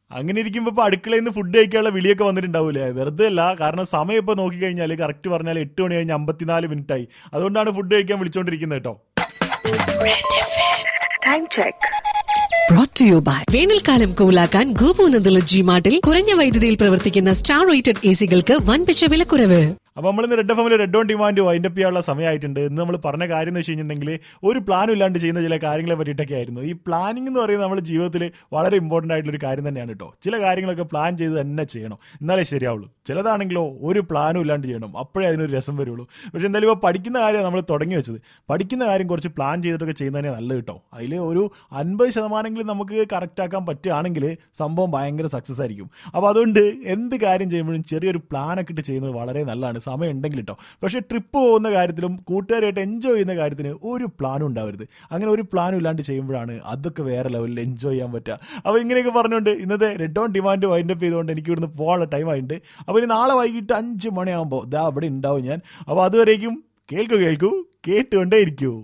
അങ്ങനെ ഇരിക്കുമ്പോ ഇപ്പൊ അടുക്കളയിൽ നിന്ന് ഫുഡ് കഴിക്കാനുള്ള വിളിയൊക്കെ വന്നിട്ടുണ്ടാവൂലേ വെറുതെ അല്ല കാരണം സമയം ഇപ്പൊ നോക്കിക്കഴിഞ്ഞാൽ കറക്റ്റ് പറഞ്ഞാൽ എട്ട് മണി കഴിഞ്ഞ് അമ്പത്തിനാല് മിനിറ്റ് ആയി അതുകൊണ്ടാണ് ഫുഡ് കഴിക്കാൻ വിളിച്ചോണ്ടിരിക്കുന്നത് കേട്ടോ Time check. brought to you by വേനൽക്കാലം കൂലാക്കാൻ ഗോപൂനന്ദല ജി മാർട്ടിൽ കുറഞ്ഞ വൈദ്യുതിയിൽ പ്രവർത്തിക്കുന്ന സ്റ്റാർ റേറ്റഡ് എ സികൾക്ക് വൻപിച്ച വിലക്കുറവ് അപ്പൊ നമ്മൾ ഇന്ന് റെഡ് എഫ് എമ്മിൽ red on demand wind up ചെയ്യാനുള്ള സമയമായിട്ടുണ്ട് ഇന്ന് നമ്മൾ പറഞ്ഞ കാര്യം എന്ന് വെച്ച് കഴിഞ്ഞിട്ടുണ്ടെങ്കിൽ ഒരു പ്ലാനും ഇല്ലാണ്ട് ചെയ്യുന്ന ചില കാര്യങ്ങളെ പറ്റിയിട്ടൊക്കെ ആയിരുന്നു ഈ പ്ലാനിംഗ് എന്ന് പറയുന്നത് നമ്മുടെ ജീവിതത്തിൽ വളരെ ഇമ്പോർട്ടൻ്റ് ആയിട്ടുള്ള ഒരു കാര്യം തന്നെയാണ് കേട്ടോ ചില കാര്യങ്ങളൊക്കെ പ്ലാൻ ചെയ്ത് തന്നെ ചെയ്യണം എന്നാലേ ശരിയാവുള്ളൂ ചിലതാണെങ്കിലോ ഒരു പ്ലാനും ഇല്ലാണ്ട് ചെയ്യണം അപ്പോഴേ അതിനൊരു രസം വരുള്ളൂ പക്ഷെ എന്തായാലും ഇപ്പോൾ പഠിക്കുന്ന കാര്യം നമ്മൾ തുടങ്ങി വെച്ചത് പഠിക്കുന്ന കാര്യം കുറച്ച് പ്ലാൻ ചെയ്തിട്ടൊക്കെ ചെയ്യുന്നതന്നെ നല്ലത് കേട്ടോ അതിൽ ഒരു അൻപത് ശതമാനമെങ്കിലും നമുക്ക് കറക്റ്റ് ആക്കാൻ പറ്റുകയാണെങ്കിൽ സംഭവം ഭയങ്കര സക്സസ് ആയിരിക്കും അപ്പോൾ അതുകൊണ്ട് എന്ത് കാര്യം ചെയ്യുമ്പോഴും ചെറിയൊരു പ്ലാനൊക്കെ ഇട്ട് ചെയ്യുന്നത് വളരെ നല്ലതാണ് സമയം ഉണ്ടെങ്കിൽ കേട്ടോ പക്ഷേ ട്രിപ്പ് പോകുന്ന കാര്യത്തിലും കൂട്ടുകാരായിട്ട് എൻജോയ് ചെയ്യുന്ന കാര്യത്തിന് ഒരു പ്ലാനും ഉണ്ടാവരുത് അങ്ങനെ ഒരു പ്ലാനും ഇല്ലാണ്ട് ചെയ്യുമ്പോഴാണ് അതൊക്കെ വേറെ ലെവലിൽ എൻജോയ് ചെയ്യാൻ പറ്റുക അപ്പോൾ ഇങ്ങനെയൊക്കെ പറഞ്ഞുകൊണ്ട് ഇന്നത്തെ red on demand wind up ചെയ്തുകൊണ്ട് എനിക്ക് ഇവിടുന്ന് പോകാനുള്ള ടൈം ആയിട്ടുണ്ട് അപ്പോൾ ഇനി നാളെ വൈകിട്ട് അഞ്ച് മണിയാകുമ്പോൾ ദാ അവിടെ ഉണ്ടാവും ഞാൻ അപ്പോൾ അതുവരേക്കും കേൾക്കൂ കേൾക്കൂ കേട്ടുകൊണ്ടേ ഇരിക്കൂ